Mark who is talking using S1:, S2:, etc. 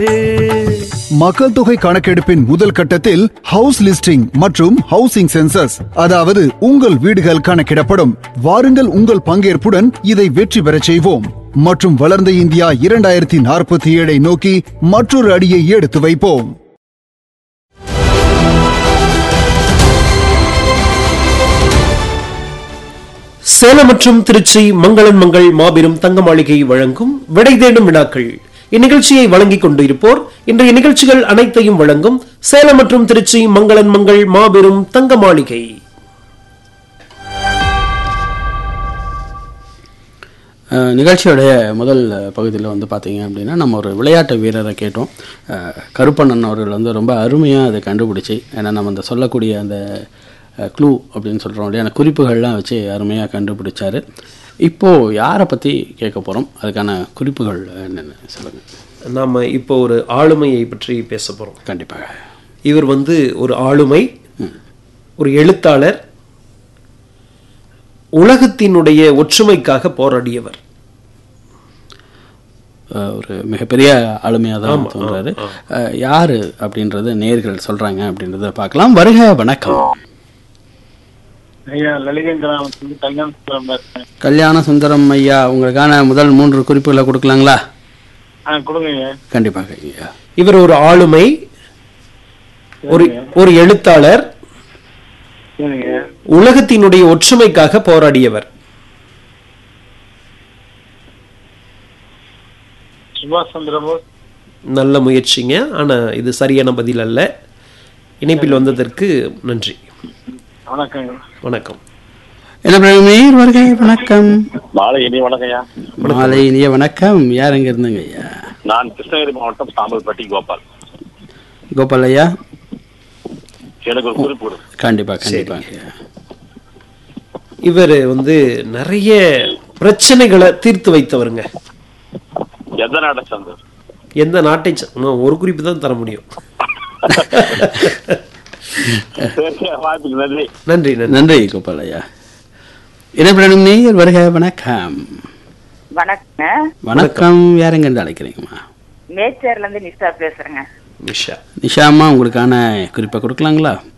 S1: மக்கள் தொகை கணக்கெடுப்பின் முதல் கட்டத்தில் ஹவுஸ் லிஸ்டிங் மற்றும் ஹவுசிங் சென்சஸ் அதாவது உங்கள் வீடுகள் கணக்கிடப்படும் வாருங்கள் உங்கள் பங்கேற்புடன் இதை வெற்றி பெறச் செய்வோம் மற்றும் வளர்ந்த இந்தியா இரண்டாயிரத்தி நாற்பத்தி ஏழை நோக்கி மற்றொரு அடியை எடுத்து வைப்போம்
S2: சேலம் மற்றும் திருச்சி மங்களன் மங்கள் மாபெரும் தங்க மாளிகை வழங்கும் விடை தேடும் வினாக்கள் இந்நிகழ்ச்சியை வழங்கிக் கொண்டிருப்போர் இன்றைய நிகழ்ச்சிகள் அனைத்தையும் வழங்கும் சேலம் மற்றும் திருச்சி மங்களன் மங்கள் மாபெரும் தங்க மாளிகை
S3: அஹ், நிகழ்ச்சியோடைய முதல் பகுதியில் வந்து பார்த்தீங்க அப்படின்னா நம்ம ஒரு விளையாட்டு வீரரை கேட்டோம் அஹ், கருப்பண்ணன் அவர்கள் வந்து ரொம்ப அருமையாக அதை கண்டுபிடிச்சி ஏன்னா நம்ம அந்த சொல்லக்கூடிய அந்த க்ளூ அப்படின்னு சொல்கிறோம் இல்லையா அந்த குறிப்புகள்லாம் வச்சு அருமையாக கண்டுபிடிச்சாரு இப்போது யாரை பற்றி கேட்க போகிறோம் அதுக்கான குறிப்புகள் என்னென்ன சொல்லுங்கள்
S2: நாம இப்போ ஒரு ஆளுமையை பற்றி பேச போறோம்
S3: கண்டிப்பாக
S2: இவர் வந்து ஒரு ஆளுமை ஒரு எழுத்தாளர் உலகத்தினுடைய ஒற்றுமைக்காக போராடியவர்
S3: அஹ், ஒரு மிகப்பெரிய ஆளுமையாக தான் தோன்றாரு அஹ், யாரு அப்படின்றது நேர்கள் சொல்கிறாங்க அப்படின்றத பார்க்கலாம் வருக வணக்கம்
S4: ஐயா லலிதன் கிராமத்துக்கு கல்யாண சுந்தரம் பேசுறேன்
S3: கல்யாண சுந்தரம் ஐயா உங்களுக்கான முதல் மூன்று குறிப்புகளை கொடுக்கலாங்களா
S4: ஆ கொடுங்க ஐயா
S3: கண்டிப்பாக ஐயா
S2: இவர் ஒரு ஆளுமை ஒரு ஒரு எழுத்தாளர்
S4: சரிங்க
S2: உலகத்தினுடைய ஒற்றுமைக்காக போராடியவர்
S4: சுபாஷ் சந்திர போஸ்
S2: நல்ல முயற்சிங்க ஆனா இது சரியான பதில் அல்ல இணைப்பில் வந்ததற்கு நன்றி
S4: வணக்கங்க
S2: வணக்கம்
S3: என்ன பிரதமர் வருகை வணக்கம்
S5: மாலை இனி வணக்கம் ஐயா
S3: மாலை இனிய வணக்கம் யார் எங்க இருந்துங்க ஐயா
S5: நான் கிருஷ்ணகிரி மாவட்டம் சாம்பல்பட்டி கோபால்
S3: கோபால் ஐயா
S5: எனக்கு ஒரு குறிப்பு கொடுங்க
S3: கண்டிப்பா கண்டிப்பாங்க ஐயா
S2: இவர் வந்து நிறைய பிரச்சனைகளை தீர்த்து வைத்தவருங்க
S5: எந்த நாட்டை சேர்ந்தவர்
S2: எந்த நாட்டை ச- இன்னும் ஒரு குறிப்பு தான் தர முடியும்
S5: சரி வாய்ப்புக்கு நன்றி
S2: நன்றி நன்றி
S3: நன்றி கோபால் ஐயா இணைப்பிடம் நேயர் வருக வணக்கம்
S6: வணக்கங்க
S3: வணக்கம் யார் எங்க இருந்து அழைக்கிறீங்கம்மா
S6: மேச்சேர்ல இருந்து நிஷா பேசுறேங்க
S2: நிஷா
S3: நிஷாம்மா உங்களுக்கான குறிப்பை கொடுக்கலாங்களா